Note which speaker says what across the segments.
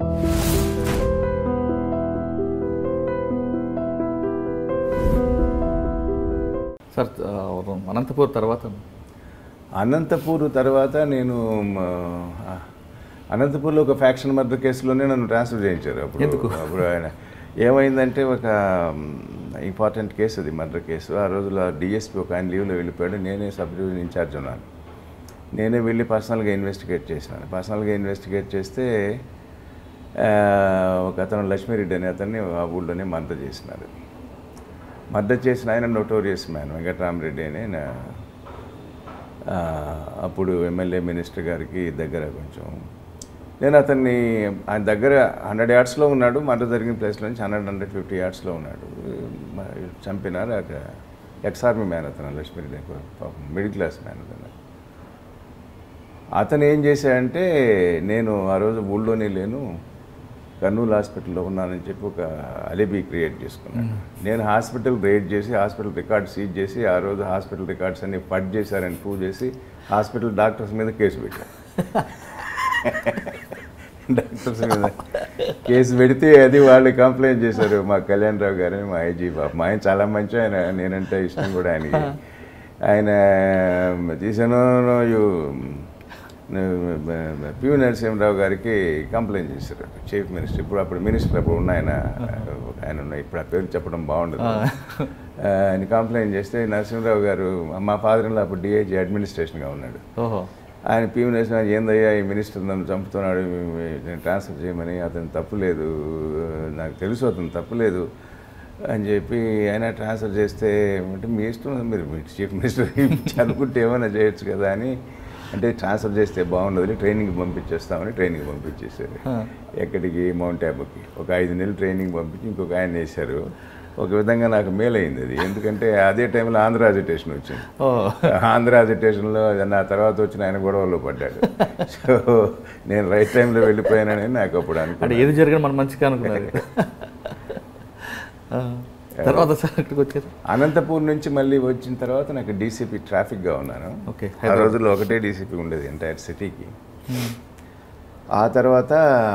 Speaker 1: Sir ఆ, అనంతపూర్ తర్వాత
Speaker 2: అనంతపూర్ తర్వాత నేను మ, ఆ, అనంతపూర్లో ఒక ఫ్యాక్షన్ మర్డర్ కేసులోనే నన్ను ట్రాన్స్ఫర్ చేయించారు అప్పుడు అప్పుడు ఆయన ఏమైందంటే ఒక ఇంపార్టెంట్ కేసు అది మర్డర్ కేసు ఆ రోజులో డిఎస్పీ ఒక ఆయన లీవ్లో వెళ్ళిపోయాడు నేనే సబ్ డివిజన్ ఇన్ఛార్జ్ ఉన్నాను నేనే వెళ్ళి పర్సనల్గా ఇన్వెస్టిగేట్ చేసినాను పర్సనల్గా ఇన్వెస్టిగేట్ చేస్తే ఆ, ఒక అతను లక్ష్మీరెడ్డి అనే అతన్ని ఆ ఊళ్ళోనే మర్డర్ చేసినారు మర్డర్ చేసిన ఆయన నోటోరియస్ మ్యాన్ వెంకటరామరెడ్డి అని ఆయన, ఆ, అప్పుడు ఎమ్మెల్యే మినిస్టర్ గారికి దగ్గర కొంచెం నేను అతన్ని ఆయన దగ్గర హండ్రెడ్ యార్డ్స్లో ఉన్నాడు మర్డర్ జరిగిన ప్లేస్లో నుంచి హండ్రెడ్ హండ్రెడ్ ఫిఫ్టీ యార్డ్స్లో ఉన్నాడు మ- చంపినారు అక్కడ ఎక్స్ ఆర్మీ మ్యాన్ అతను లక్ష్మీరెడ్డి పాపం మిడిల్ క్లాస్ మ్యాన్ అతను అతను ఏం చేశాడంటే నేను ఆ రోజు ఊళ్ళోనే లేను కర్నూలు హాస్పిటల్లో ఉన్నానని చెప్పి ఒక అలిబీ క్రియేట్ చేసుకున్నాను నేను హాస్పిటల్ రేడ్ చేసి హాస్పిటల్ రికార్డ్ సీజ్ చేసి ఆ రోజు హాస్పిటల్ రికార్డ్స్ అన్ని ఫడ్ చేశారని ప్రూవ్ చేసి హాస్పిటల్ డాక్టర్స్ మీద కేసు పెట్టాను డాక్టర్స్ మీద కేసు పెడితే అది వాళ్ళు కంప్లైంట్ చేశారు మా కళ్యాణ్ రావు గారు మా ఐజీ బాబు మా ఆయన చాలా మంచి ఆయన నేనంటే ఇష్టం కూడా ఆయనకి ఆయన తీసాను యూ పివి నరసింహరావు గారికి కంప్లైంట్ చేశారు చీఫ్ మినిస్టర్ ఇప్పుడు అప్పుడు మినిస్టర్ అప్పుడు ఉన్న ఆయన ఆయన ఉన్నాయి ఇప్పుడు ఆ పేరు చెప్పడం బాగుండదు ఆయన కంప్లైంట్ చేస్తే నరసింహరావు గారు మా ఫాదర్లో అప్పుడు డిఐజీ అడ్మినిస్ట్రేషన్గా ఉన్నాడు
Speaker 1: ఓహో
Speaker 2: ఆయన పివి నరసింహరావు ఏందయ్యా ఈ మినిస్టర్ నన్ను చంపుతున్నాడు నేను ట్రాన్స్ఫర్ చేయమని అతను తప్పులేదు నాకు తెలుసు అతను తప్పులేదు అని చెప్పి ఆయన ట్రాన్స్ఫర్ చేస్తే అంటే మీ ఇష్టం మీరు మీ చీఫ్ మినిస్టర్ అనుకుంటే ఏమైనా చేయొచ్చు కదా అని అంటే ట్రాన్స్ఫర్ చేస్తే బాగుండదు ట్రైనింగ్ పంపించేస్తామని ట్రైనింగ్ పంపించేశారు ఎక్కడికి మౌంట్ ఆబుకి ఒక ఐదు నెలలు ట్రైనింగ్ పంపించి ఇంకొక ఆయన వేశారు ఒక విధంగా నాకు మేలైంది అది ఎందుకంటే అదే టైంలో ఆంధ్ర అజిటేషన్ వచ్చింది
Speaker 1: ఓ
Speaker 2: ఆంధ్ర అజిటేషన్లో నా తర్వాత వచ్చిన ఆయన గొడవలో పడ్డాడు సో నేను రైట్ టైంలో వెళ్ళిపోయానని నాకు అప్పుడు
Speaker 1: అంటే
Speaker 2: అనుకున్నాను
Speaker 1: ఏది జరిగిన మన మంచిగా అనుకున్నారు ఆ, తర్వాత సార్ ఇక్కడికి వచ్చారు
Speaker 2: అనంతపూర్ నుంచి మళ్ళీ వచ్చిన తర్వాత నాకు డీసీపీ ట్రాఫిక్గా ఉన్నాను
Speaker 1: ఓకే
Speaker 2: ఆ రోజుల్లో ఒకటే డీసీపీ ఉండేది ఎంటైర్ సిటీకి ఆ తర్వాత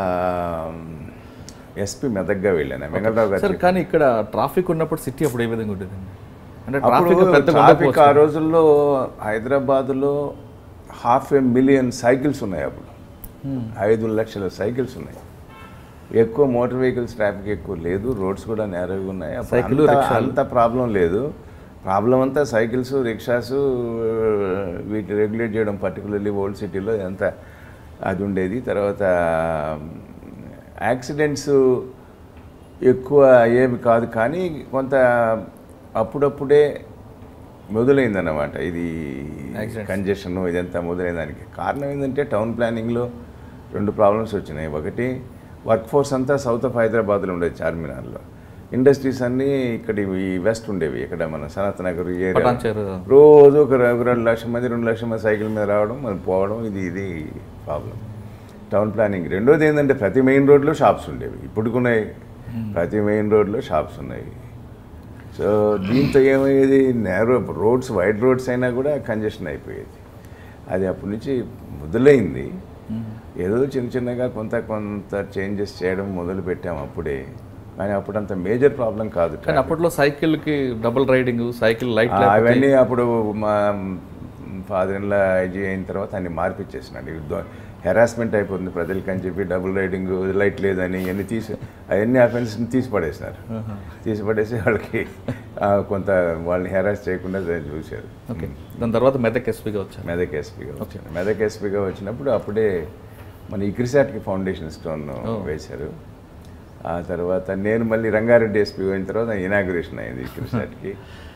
Speaker 2: ఎస్పీ మెదక్గా వెళ్ళాను వెంకటరావు
Speaker 1: సార్
Speaker 2: గారు
Speaker 1: కానీ ఇక్కడ ట్రాఫిక్ ఉన్నప్పుడు సిటీ అప్పుడు ఏ విధంగా ఉండేదండి అంటే
Speaker 2: అప్పుడు
Speaker 1: ట్రాఫిక్ పెద్ద
Speaker 2: ట్రాఫిక్ ఆ రోజుల్లో హైదరాబాద్లో హాఫ్ ఏ మిలియన్ సైకిల్స్ ఉన్నాయి అప్పుడు ఐదు లక్షల సైకిల్స్ ఉన్నాయి ఎక్కువ మోటార్ వెహికల్స్ ట్రాఫిక్ ఎక్కువ లేదు రోడ్స్ కూడా నేరగా ఉన్నాయి అప్పుడు
Speaker 1: సైకిలు,
Speaker 2: అంత-
Speaker 1: రిక్షాలు.
Speaker 2: అంత ప్రాబ్లం లేదు ప్రాబ్లం అంతా సైకిల్స్ రిక్షాస్ వీటి రెగ్యులేట్ చేయడం పర్టికులర్లీ ఓల్డ్ సిటీలో ఎంత అది ఉండేది తర్వాత యాక్సిడెంట్స్ ఎక్కువ అయ్యేవి కాదు కానీ కొంత అప్పుడప్పుడే మొదలైందన్నమాట ఇది
Speaker 1: Accidents.
Speaker 2: కంజెషన్ ఇదంతా మొదలైన దానికి కారణం ఏంటంటే టౌన్ ప్లానింగ్లో రెండు ప్రాబ్లమ్స్ వచ్చినాయి ఒకటి వర్క్ ఫోర్స్ అంతా సౌత్ ఆఫ్ హైదరాబాద్లో ఉండేది చార్మినార్లో ఇండస్ట్రీస్ అన్నీ ఇక్కడ ఈ వెస్ట్ ఉండేవి ఇక్కడ మన సనత్ నగర్ ఈ ఏరియా
Speaker 1: పటాన్చేరు
Speaker 2: రోజు ఒక ఒక రెండు లక్షల మంది రెండు లక్షల మంది సైకిల్ మీద రావడం మనం పోవడం ఇది ఇది ప్రాబ్లం టౌన్ ప్లానింగ్ రెండోది ఏంటంటే ప్రతి మెయిన్ రోడ్లో షాప్స్ ఉండేవి ఇప్పుడుకున్నాయి ప్రతి మెయిన్ రోడ్లో షాప్స్ ఉన్నాయి సో దీంతో ఏమయ్యేది నేరో రోడ్స్ వైడ్ రోడ్స్ అయినా కూడా కంజెషన్ అయిపోయేది అది అప్పటి నుంచి మొదలైంది ఏదో చిన్న చిన్నగా కొంత కొంత చేంజెస్ చేయడం మొదలు పెట్టాం అప్పుడే కానీ అప్పుడు అంత మేజర్ ప్రాబ్లం కాదు
Speaker 1: కానీ అప్పట్లో సైకిల్కి డబుల్ రైడింగ్ సైకిల్ లైట్
Speaker 2: ఆ, అవన్నీ అప్పుడు మా ఫాదర్ ఇన్లా ఐజీ అయిన తర్వాత అన్ని మార్పిచ్చేసినాడు హెరాస్మెంట్ అయిపోతుంది ప్రజలకి అని చెప్పి డబుల్ రైడింగ్ లైట్ లేదని ఇవన్నీ తీసి అవన్నీ అఫెన్స్ తీసి పడేసినారు తీసి పడేసి వాళ్ళకి ఆ, కొంత వాళ్ళని హెరాస్ చేయకుండా చూశారు
Speaker 1: ఓకే దాని తర్వాత మెదక్ ఎస్పీగా వచ్చారు
Speaker 2: మెదక్ ఎస్పీగా వచ్చాను మెదక్ ఎస్పీగా వచ్చినప్పుడు అప్పుడే మన ఇక్రిసాట్కి ఫౌండేషన్ స్టోన్ వేశారు ఆ తర్వాత నేను మళ్ళీ రంగారెడ్డి ఎస్పీ అయిన తర్వాత ఇనాగ్రేషన్ అయింది ఇక్రిసాట్కి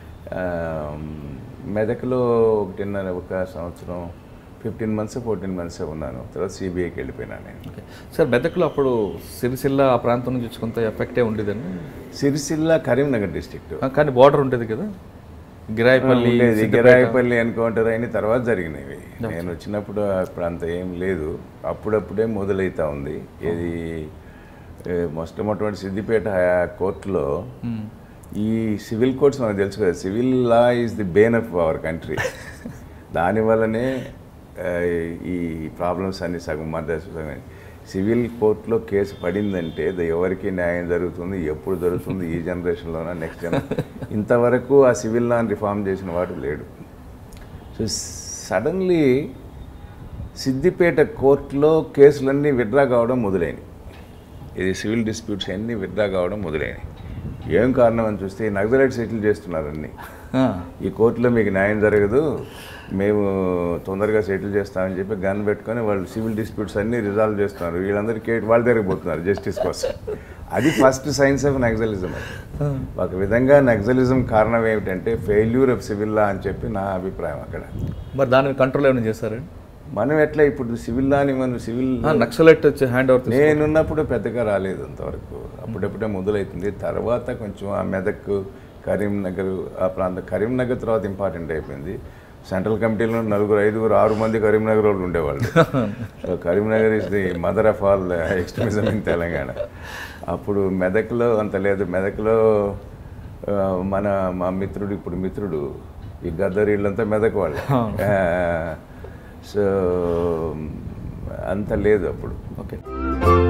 Speaker 2: మెదక్లో ఒకటిన్నర ఒక సంవత్సరం ఫిఫ్టీన్ మంత్స్ ఫోర్టీన్ మంత్స్ ఉన్నాను తర్వాత సిబిఐకి వెళ్ళిపోయినాను నేను
Speaker 1: ఓకే సార్ మెదక్లో అప్పుడు సిరిసిల్ల ఆ ప్రాంతం నుంచి కొంత ఎఫెక్టే ఉండేదండి
Speaker 2: సిరిసిల్ల కరీంనగర్ డిస్ట్రిక్ట్
Speaker 1: ఆ, కానీ బార్డర్ ఉండేది కదా గిరాయిపల్లి
Speaker 2: ఉండేది
Speaker 1: సిద్దిపేట.
Speaker 2: గిరాయిపల్లి ఎన్కౌంటర్ అయిన తర్వాత జరిగినవి నేను వచ్చినప్పుడు అప్పుడు అంత ఏం లేదు అప్పుడప్పుడే మొదలవుతా ఉంది ఇది ఏ, మొట్టమొదటి సిద్దిపేట కోర్టులో
Speaker 1: మ్మ్.
Speaker 2: ఈ సివిల్ కోర్ట్స్ మనకు తెలుసు కదా civil law is the bane of our country దానివల్లనే ఆ, ఈ ప్రాబ్లమ్స్ అన్ని సగం మర్డర్స్ సివిల్ కోర్టులో కేసు పడిందంటే అది ఎవరికి న్యాయం జరుగుతుంది ఎప్పుడు జరుగుతుంది ఈ జనరేషన్లోనా నెక్స్ట్ జనరేషన్ ఇంతవరకు ఆ సివిల్ లాని రిఫార్మ్ చేసిన వాడు లేడు సో సడన్లీ సిద్దిపేట కోర్టులో కేసులన్నీ విత్డ్రా కావడం మొదలైనవి ఇది సివిల్ డిస్ప్యూట్స్ అన్నీ విత్డ్రా కావడం మొదలైనవి ఏం కారణం అని చూస్తే ఈ నక్సలైట్ సెటిల్ చేస్తున్నారు అన్నీ
Speaker 1: ఆ,
Speaker 2: ఈ కోర్టులో మీకు న్యాయం జరగదు మేము తొందరగా సెటిల్ చేస్తామని చెప్పి గన్ పెట్టుకొని వాళ్ళు సివిల్ డిస్ప్యూట్స్ అన్నీ రిజాల్వ్ చేస్తున్నారు వీళ్ళందరికీ వాళ్ళ దగ్గరికి పోతున్నారు జస్టిస్ కోసం అది ఫస్ట్ సైన్స్ ఆఫ్ నక్సలిజం అది ఒక విధంగా నక్సలిజం కారణం ఏమిటంటే ఫెయిల్యూర్ ఆఫ్ సివిల్ లా అని చెప్పి నా అభిప్రాయం అక్కడ
Speaker 1: మరి దాని కంట్రోల్ ఏమైనా చేస్తారండి
Speaker 2: మనం ఎట్లా ఇప్పుడు సివిల్ లాని మనం సివిల్
Speaker 1: ఆ, నక్సలైట్ వచ్చి హ్యాండ్ ఓవర్ తీసుకు-
Speaker 2: నేనున్నప్పుడు పెద్దగా రాలేదు అంతవరకు అప్పుడప్పుడే మొదలవుతుంది తర్వాత కొంచెం ఆ మెదక్ కరీంనగర్ ఆ ప్రాంతం కరీంనగర్ తర్వాత ఇంపార్టెంట్ అయిపోయింది సెంట్రల్ కమిటీలో నలుగురు ఐదుగురు ఆరు మంది కరీంనగర్ వాళ్ళు ఉండేవాళ్ళు so Karimnagar is the mother of all extremism in Telangana అప్పుడు మెదక్లో అంత లేదు మెదక్లో ఆ, మన మా మిత్రుడు ఇప్పుడు మిత్రుడు ఈ గద్దర్ వీళ్ళంతా మెదక్ వాళ్ళు ఆ, సో అంత లేదు అప్పుడు
Speaker 1: ఓకే